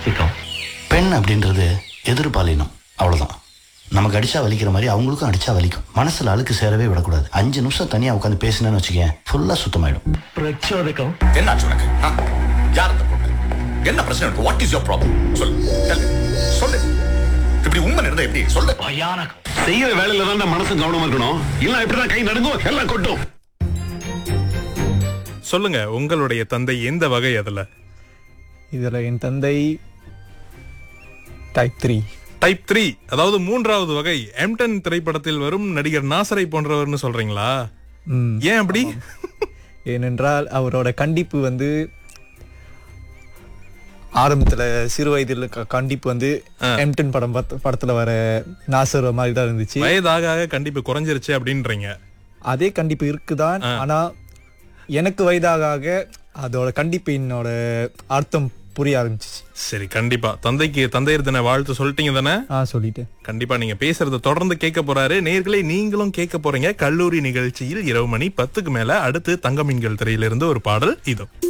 சிக்கம் பெண் அப்படின்றது எதிர்பாலினம் அவ்வளவுதான் நமக்கு அடிச்சா வலிக்கிற மாதிரி அவங்களுக்கும் அடிச்சா வலிக்கும் மனசுல அழுக்கு சேரவே விடக்கூடாது அஞ்சு நிமிஷம் தனியா உட்காந்து பேசினேன்னு வச்சுக்கேன் ஃபுல்லா சுத்தமாயிடும் பிரச்சோதகம் என்னாச்சு உனக்கு ஆ? யார் அந்த பொண்ணு என்ன பிரச்சனை இருக்கு வாட் இஸ் யோர் ப்ராப்ளம் சொல்லு tell me. சொல்லு இப்படி உண்மை இருந்தா எப்படி சொல்லு பயானகம் செய்யற வேலையில தான் மனசு கவனமா இருக்கணும் இல்ல இப்படிதான் கை நடுங்கும் எல்லாம் கொட்டும் சொல்லுங்க உங்களுடைய தந்தை எந்த வகை அதுல இதில் என் தந்தை டைப் த்ரீ டைப் த்ரீ அதாவது மூன்றாவது வகை எம்டன் திரைப்படத்தில் வரும் நடிகர் நாசரை போன்றவர்னு சொல்றீங்களா ம் ஏன் அப்படி ஏனென்றால் அவரோட கண்டிப்பு வந்து ஆரம்பத்தில் சிறு வயதில் க- கண்டிப்பு வந்து எம்டன் படம் பத்- படத்துல வர நாசர் மாதிரி தான் இருந்துச்சு வயதாக ஆக கண்டிப்பு குறைஞ்சிருச்சு அப்படின்றீங்க அதே கண்டிப்பு இருக்குதான் ஆனா எனக்கு வயதாக ஆக அதோட கண்டிப்பினோட அர்த்தம் புரிய ஆரம்பிச்சிச்சு சரி கண்டிப்பா தந்தைக்கு தந்தையர் தின வாழ்த்து சொல்லிட்டீங்க தானே ஆ சொல்லிட்டேன் கண்டிப்பா நீங்க பேசுறத தொடர்ந்து கேட்க போறாரு நேர்களை நீங்களும் கேட்க போறீங்க கல்லூரி நிகழ்ச்சியில் இரவு மணி பத்துக்கு மேல அடுத்து தங்க மீன்கள் திரையிலிருந்து ஒரு பாடல் இதோ